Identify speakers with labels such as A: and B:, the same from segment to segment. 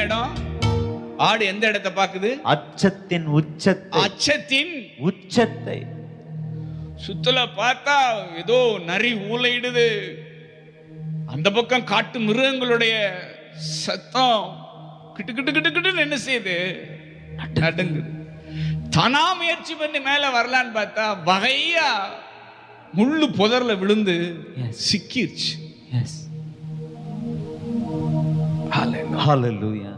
A: இடம் ஆடு எந்த இடத்தை பாக்குது
B: அச்சத்தின் உச்சத்தை
A: அச்சத்தின்
B: உச்சத்தை
A: சுத்தல பார்த்தா ஏதோ நரி ஊளையிடுது அந்த பக்கம் காட்டு மிருகங்களுடைய சத்தம் கிட்டு கிட்டு கிட்டு கிட்டுன்னு என்ன செய்யுது நடுங்குது தானா முயற்சி பண்ணி மேல வரலான்னு பார்த்தா வகையா முள்ளு புதர்ல விழுந்து
B: Yes.
A: சிக்கிருச்சு
B: எஸ் ஹalleluya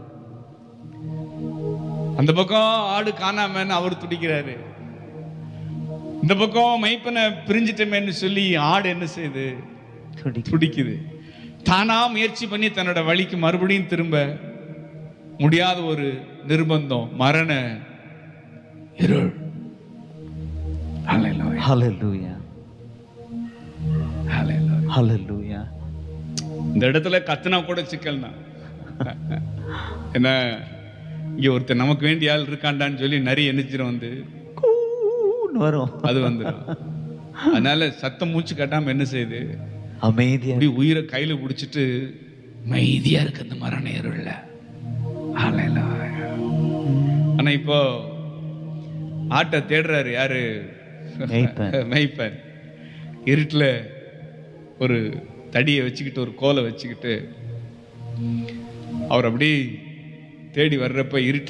A: அந்த பக்கம் ஆடு காணாமன்னு அவர் துடிக்கிறாரு இந்த பக்கம் மைப்பனை பிரிஞ்சிட்டமேன்னு சொல்லி ஆடு என்ன செய்யுது
B: துடி
A: துடிக்குது தானா முயற்சி பண்ணி தன்னோட வழிக்கு மறுபடியும் திரும்ப முடியாத ஒரு நிர்பந்தம் மரண இருள் Hallelujah.
B: ஹalleluya
A: Hallelujah.
B: ஹalleluya
A: இந்த இடத்துல கத்துனா கூட சிக்கல் தான் என்ன இங்க ஒருத்தர் நமக்கு வேண்டிய ஆள் இருக்காண்டான்னு சொல்லி நிறைய எண்ணிச்சிரும் வந்து
B: கூன்னு வரும்
A: அது வந்துடும் அதனால சத்தம் மூச்சு கட்டாம என்ன செய்யுது
B: அமைதியா
A: அப்படி உயிரை கையில பிடிச்சிட்டு மைதியா இருக்கு அந்த மரண இருள்ல Hallelujah. ஆனா இப்போ ஆட்டை தேடுறாரு யாரு
B: மேய்ப்பன்.
A: மெய்ப்பன் இருட்டுல ஒரு தடியை வச்சுக்கிட்டு ஒரு கோலை வச்சுக்கிட்டு அவர் அப்படி தேடி வர்றப்ப இருட்டுல